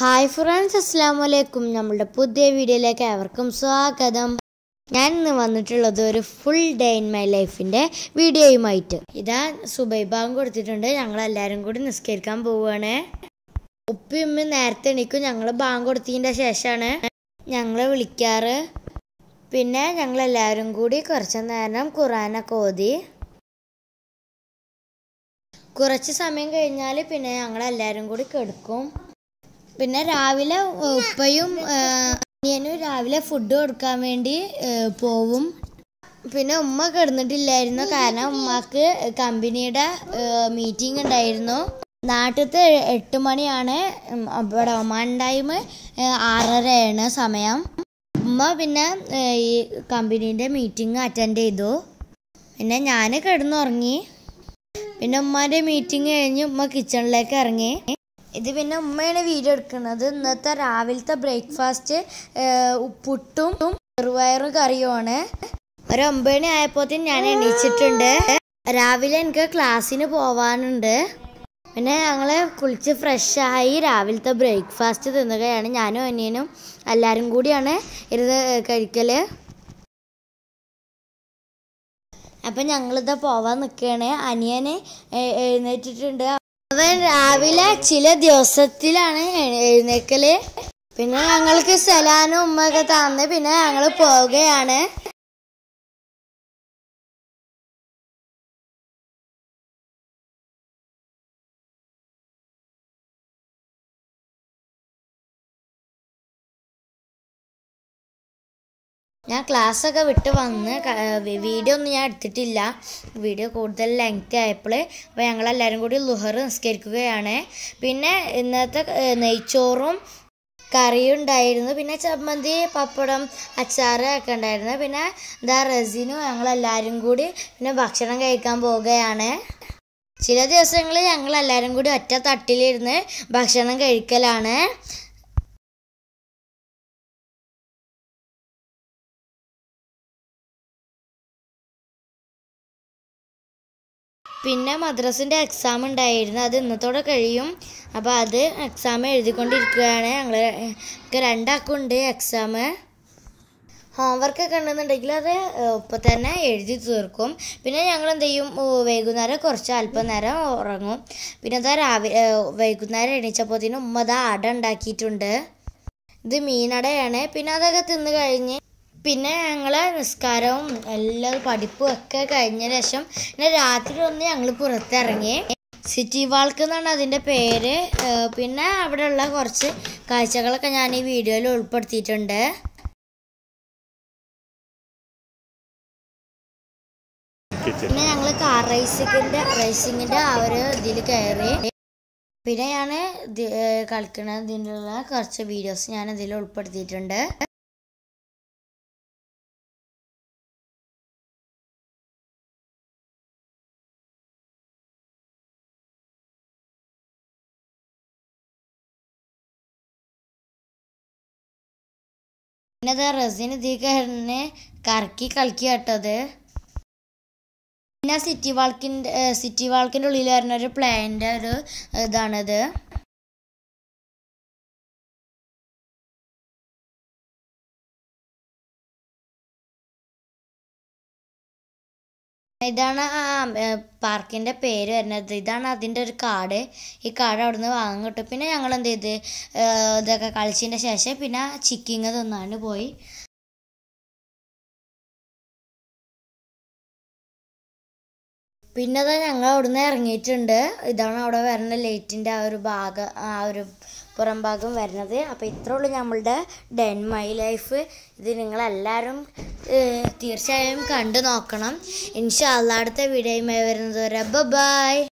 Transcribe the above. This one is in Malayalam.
ഹായ് ഫ്രണ്ട്സ് അസ്സാം വലൈക്കും നമ്മളുടെ പുതിയ വീഡിയോയിലേക്ക് ഏവർക്കും സ്വാഗതം ഞാൻ ഇന്ന് വന്നിട്ടുള്ളത് ഒരു ഫുൾ ഡേ ഇൻ മൈ ലൈഫിൻ്റെ വീഡിയോയുമായിട്ട് ഇതാ സുബൈബാഗം കൊടുത്തിട്ടുണ്ട് ഞങ്ങൾ എല്ലാവരും കൂടി നിസ്കരിക്കാൻ പോവുകയാണ് ഉപ്പി ഉമ്മ നേരത്തെ എണീക്കും ഞങ്ങൾ ബാങ്ക് കൊടുത്തതിൻ്റെ ശേഷമാണ് ഞങ്ങളെ വിളിക്കാറ് പിന്നെ ഞങ്ങൾ എല്ലാവരും കൂടി കുറച്ച് നേരം ഖുറാനൊക്കെ ഓതി കുറച്ച് സമയം കഴിഞ്ഞാൽ പിന്നെ ഞങ്ങൾ എല്ലാവരും കൂടി കിടക്കും പിന്നെ രാവിലെ ഉപ്പയും ആ, അനിയനും രാവിലെ ഫുഡ് കൊടുക്കാൻ വേണ്ടി ആ, പോവും പിന്നെ ഉമ്മ കിടന്നിട്ടില്ലായിരുന്നു കാരണം ഉമ്മക്ക് കമ്പനിയുടെ മീറ്റിംഗ് ഉണ്ടായിരുന്നു നാട്ടിലത്തെ എട്ട് മണിയാണ് ഉം, ഇവിടെ ഒമാൻ ടൈം ആറരയാണ് സമയം ഉമ്മ പിന്നെ ആ, ഈ കമ്പനീൻ്റെ മീറ്റിംഗ് അറ്റൻഡ് ചെയ്തു പിന്നെ ഞാൻ കിടന്നുറങ്ങി പിന്നെ ഉമ്മാന്റെ മീറ്റിംഗ് കഴിഞ്ഞ് ഉമ്മ കിച്ചണിലേക്ക് ഇറങ്ങി ഇത് പിന്നെ ഉമ്മയാണ് വീഡിയോ എടുക്കുന്നത് ഇന്നത്തെ രാവിലത്തെ ബ്രേക്ക്ഫാസ്റ്റ് പുട്ടും ചെറുപയറും കറിയുമാണ് ഒരു ഒമ്പത് മണി ആയപ്പോഴത്തേന് ഞാൻ എണീച്ചിട്ടുണ്ട് രാവിലെ എനിക്ക് ക്ലാസ്സിന് പോവാനുണ്ട് പിന്നെ ഞങ്ങൾ കുളിച്ച് ഫ്രഷായി രാവിലത്തെ ബ്രേക്ക്ഫാസ്റ്റ് തിന്നുകയാണ് ഞാനും അനിയനും എല്ലാവരും കൂടിയാണ് ഇരുന്ന് കഴിക്കല് അപ്പം ഞങ്ങളിതാ പോവാൻ നിൽക്കുകയാണ് അനിയന് എ- എഴുന്നേറ്റിട്ടുണ്ട് അവൻ രാവിലെ ചില ദിവസത്തിലാണ് എ- എഴുന്നേക്കല് പിന്നെ ഞങ്ങൾക്ക് സലാനും ഉമ്മയൊക്കെ തന്ന് പിന്നെ ഞങ്ങൾ പോവുകയാണ് ഞാൻ ക്ലാസ് ഒക്കെ വിട്ട് വന്ന് ക- വി- വീഡിയോ ഒന്നും ഞാൻ എടുത്തിട്ടില്ല വീഡിയോ കൂടുതൽ ലെങ്ത് ആയപ്പോൾ അപ്പോൾ ഞങ്ങളെല്ലാവരും കൂടി ലുഹർ നിസ്കരിക്കുകയാണ് പിന്നെ ഇന്നത്തെ ഏഹ്, നെയ്ച്ചോറും കറിയും ഉണ്ടായിരുന്നു പിന്നെ ചമ്മന്തി പപ്പടം അച്ചാറ് ഒക്കെ ഉണ്ടായിരുന്നു പിന്നെ ഇതാ റസിനും ഞങ്ങളെല്ലാവരും കൂടി പിന്നെ ഭക്ഷണം കഴിക്കാൻ പോവുകയാണ് ചില ദിവസങ്ങളിൽ ഞങ്ങൾ എല്ലാവരും കൂടി ഒറ്റ തട്ടിലിരുന്ന് ഭക്ഷണം കഴിക്കലാണ് പിന്നെ മദ്രസിൻ്റെ എക്സാം ഉണ്ടായിരുന്നു അത് ഇന്നത്തോടെ കഴിയും അപ്പോൾ അത് എക്സാം എഴുതിക്കൊണ്ടിരിക്കുകയാണ് ഞങ്ങൾ രണ്ടാൾക്കുണ്ട് എക്സാം ഹോംവർക്കൊക്കെ ഉണ്ടെന്നുണ്ടെങ്കിൽ അത് ഇപ്പം തന്നെ എഴുതി തീർക്കും പിന്നെ ഞങ്ങൾ എന്ത് ചെയ്യും ഓ, വൈകുന്നേരം കുറച്ച് അല്പം നേരം ഉറങ്ങും പിന്നെ അതാ രാവിലെ വൈകുന്നേരം എണീച്ചപ്പോഴത്തേനും ഉമ്മ അതാ അട ഉണ്ടാക്കിയിട്ടുണ്ട് ഇത് മീനടയാണ് പിന്നെ അതൊക്കെ തിന്ന് കഴിഞ്ഞ് പിന്നെ ഞങ്ങൾ നിസ്കാരവും എല്ലാ പഠിപ്പും ഒക്കെ കഴിഞ്ഞ ശേഷം പിന്നെ രാത്രി ഒന്ന് ഞങ്ങൾ പുറത്തിറങ്ങി സിറ്റി വാൾക്ക് എന്നാണ് അതിൻ്റെ പേര് ഏഹ് പിന്നെ അവിടെയുള്ള കുറച്ച് കാഴ്ചകളൊക്കെ ഞാൻ ഈ വീഡിയോയിൽ ഉൾപ്പെടുത്തിയിട്ടുണ്ട് പിന്നെ ഞങ്ങൾ കാർ റേസിങ്ങിൻ്റെ റേസിങ്ങിൻ്റെ ആ ഒരു ഇതിൽ കയറി പിന്നെ ഞാൻ കളിക്കണ ഇതിനുള്ള കുറച്ച് വീഡിയോസ് ഞാൻ ഇതിൽ ഉൾപ്പെടുത്തിയിട്ടുണ്ട് പിന്നെ അത് റസിൻ ഇതിൽ കയറിന് കറക്കി കളിക്കുക കേട്ടത് പിന്നെ സിറ്റി വാൾക്കിൻ്റെ സിറ്റി വാൾക്കിൻ്റെ ഉള്ളിൽ വരുന്ന ഒരു പ്ലാനിൻ്റെ ഒരു ഇതാണിത് ഇതാണ് ആ പാർക്കിൻ്റെ പേര് വരുന്നത് ഇതാണ് അതിൻ്റെ ഒരു കാർഡ് ഈ കാർഡ് അവിടുന്ന് വാങ്ങാൻ കിട്ടും പിന്നെ ഞങ്ങൾ എന്ത് ചെയ്ത് ഏഹ് ഇതൊക്കെ കളിച്ചതിൻ്റെ ശേഷം പിന്നെ ചിക്കിങ് തിന്നാണ്ട് പോയി പിന്നെ അതാ ഞങ്ങൾ അവിടുന്ന് ഇറങ്ങിയിട്ടുണ്ട് ഇതാണ് അവിടെ വരുന്ന ലൈറ്റിൻ്റെ ആ ഒരു ഭാഗം ആ ഒരു പുറം ഭാഗം വരുന്നത് അപ്പോൾ ഇത്രേ ഉള്ളൂ നമ്മളുടെ ഡെൻ മൈ ലൈഫ് ഇത് നിങ്ങളെല്ലാവരും ഏഹ്, തീർച്ചയായും കണ്ടു നോക്കണം ഇൻഷാ അല്ലാ അടുത്ത വീഡിയോയുമായി വരുന്നത് വരെ ബൈ